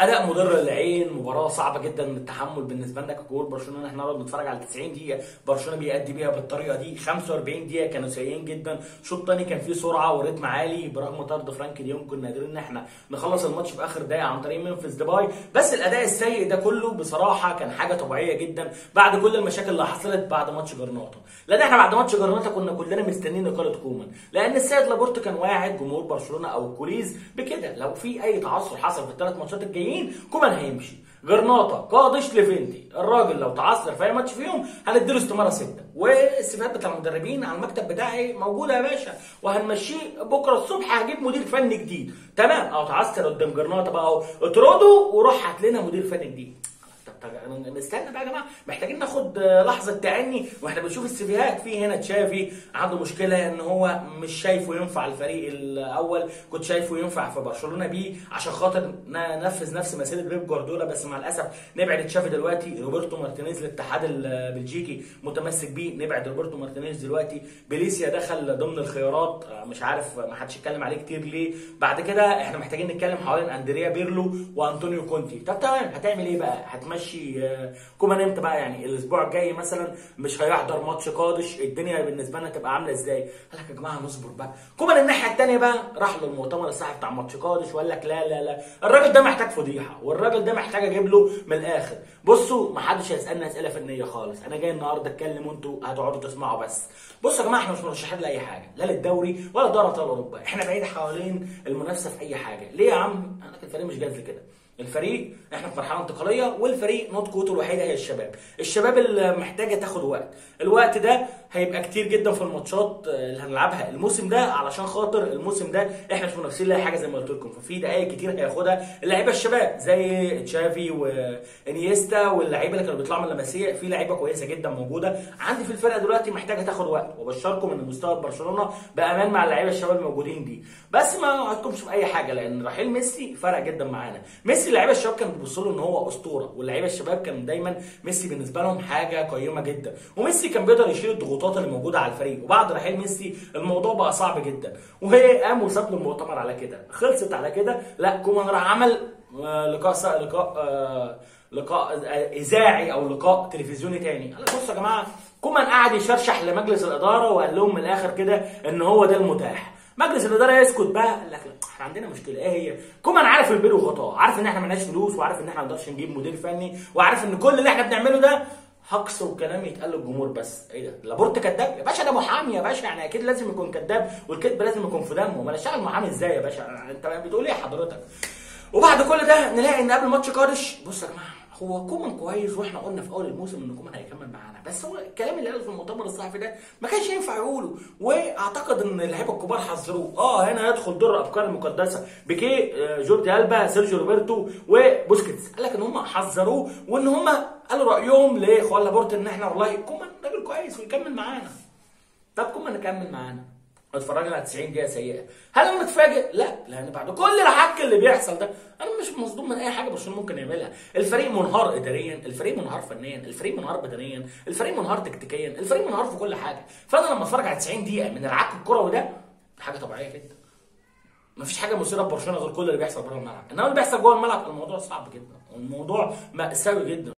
اداء مضر للعين مباراه صعبه جدا للتحمل بالنسبه لنا كجمهور برشلونه ان احنا نقعد نتفرج على 90 دقيقه برشلونه بيأدي بيها بالطريقه دي 45 دقيقه كانوا سيئين جدا شوط تاني كان فيه سرعه وريتم عالي برغم طرد فرانك ديونج كنا قادرين ان احنا نخلص الماتش في اخر دقيقه عن طريق ممفيس ديباي بس الاداء السيء ده كله بصراحه كان حاجه طبيعيه جدا بعد كل المشاكل اللي حصلت بعد ماتش جرناطه لان احنا بعد ماتش جرناطه كنا كلنا مستنيين اقاله كومان لان السيد لابورت كان واعد جمهور برشلونه او الكوليز بكده لو في اي تعثر حصل في الثلاث ماتشات الجايين كومان هيمشي جرناطه قادش ليفنتي الراجل لو تعثر في اي ماتش فيهم هنديله استماره سته والسيفات بتاع المدربين على المكتب بتاعي موجوده يا باشا وهنمشيه بكره الصبح هجيب مدير فني جديد تمام او تعثر قدام جرناطه بقى اهو اطرده وروح هات لنا مدير فني جديد طب طب نستنى بقى يا جماعه محتاجين ناخد لحظه تأني واحنا بنشوف السيفيهات في هنا تشافي عنده مشكله ان هو مش شايفه ينفع الفريق الاول كنت شايفه ينفع في برشلونه بيه عشان خاطر ننفذ نفس مسيره بيب جوارديولا بس مع الاسف نبعد تشافي دلوقتي روبرتو مارتينيز الاتحاد البلجيكي متمسك بيه نبعد روبرتو مارتينيز دلوقتي بيليسيا دخل ضمن الخيارات مش عارف ما حدش اتكلم عليه كتير ليه بعد كده احنا محتاجين نتكلم حوالين اندريا بيرلو وانطونيو كونتي طب تمام هتعمل ايه بقى هتمشي كومان امتى بقى يعني الاسبوع الجاي مثلا مش هيحضر ماتش قادش الدنيا بالنسبه لنا تبقى عامله ازاي قال لك يا جماعه نصبر بقى كومان الناحيه الثانيه بقى راح للمؤتمر الصحفي بتاع ماتش قادش وقال لك لا لا لا الراجل ده محتاج فضيحه والراجل ده محتاج اجيب له من الاخر بصوا ما حدش هيسالنا اسئله فنيه خالص انا جاي النهارده اتكلم وانتوا هتقعدوا تسمعوا بس بصوا يا جماعه احنا مش مرشحين لاي حاجه لا للدوري ولا دوري ابطال اوروبا احنا بعيد حوالين المنافسه في اي حاجه ليه يا عم انا الفريق مش جاهز لكده الفريق احنا في مرحله انتقاليه والفريق نوت قوته الوحيده هي الشباب الشباب اللي محتاجه تاخد وقت الوقت ده هيبقى كتير جدا في الماتشات اللي هنلعبها الموسم ده علشان خاطر الموسم ده احنا مش منافسين لاي حاجه زي ما قلت لكم ففي دقائق كتير هياخدها اللعيبه الشباب زي تشافي وانيستا واللعيبه اللي كانوا بيطلعوا من اللمسيه في لعيبه كويسه جدا موجوده عندي في الفرقه دلوقتي محتاجه تاخد وقت وبشركم ان مستوى برشلونه بامان مع اللعيبه الشباب الموجودين دي بس ما وعدتكمش في اي حاجه لان رحيل ميسي فرق جدا معانا ميسي اللعيبه الشباب كانوا بيبصوا له ان هو اسطوره واللعيبه الشباب كان دايما ميسي بالنسبه لهم حاجه قيمه جدا وميسي كان بيقدر يشيل الضغوطات اللي موجوده على الفريق وبعد رحيل ميسي الموضوع بقى صعب جدا وهي قام وساب له المؤتمر على كده خلصت على كده لا كومان راح عمل لقاء لقاء لقاء اذاعي او لقاء تلفزيوني تاني قال بصوا يا جماعه كومان قعد يشرشح لمجلس الاداره وقال لهم من الاخر كده ان هو ده المتاح مجلس الاداره يسكت بقى قال لك لا احنا عندنا مشكله ايه هي؟ كومان عارف البير وغطاه، عارف ان احنا مالناش فلوس وعارف ان احنا ما نقدرش نجيب مدير فني وعارف ان كل اللي احنا بنعمله ده هقص وكلام يتقال للجمهور بس ايه ده لابورت كذاب يا باشا ده محامي يا باشا يعني اكيد لازم يكون كذاب والكذب لازم يكون في دمه ما اشتغل محامي ازاي يا باشا انت بتقول ايه حضرتك وبعد كل ده نلاقي ان قبل ماتش قادش بص يا جماعه هو كومان كويس واحنا قلنا في اول الموسم ان كومان هيكمل معانا بس هو الكلام اللي قاله في المؤتمر الصحفي ده ما كانش ينفع يقوله واعتقد ان اللعيبه الكبار حذروه اه هنا يدخل دور الافكار المقدسه بيكيه جوردي البا سيرجيو روبرتو وبوسكيتس قال لك ان هم حذروه وان هم قالوا رايهم لاخوان لابورت ان احنا والله كومان راجل كويس ويكمل معانا طب كومان نكمل معانا اتفرجنا على 90 دقيقه سيئه هل انا متفاجئ لا لان بعد كل الحك اللي بيحصل ده انا مش مصدوم من اي حاجه برشلونه ممكن يعملها الفريق منهار اداريا الفريق منهار فنيا الفريق منهار بدنيا الفريق منهار تكتيكيا الفريق منهار في كل حاجه فانا لما اتفرج على 90 دقيقه من العك الكروي ده حاجه طبيعيه جدا مفيش حاجه مثيره في برشلونه غير كل اللي بيحصل بره الملعب انما اللي بيحصل جوه الملعب الموضوع صعب جدا الموضوع مأساوي جدا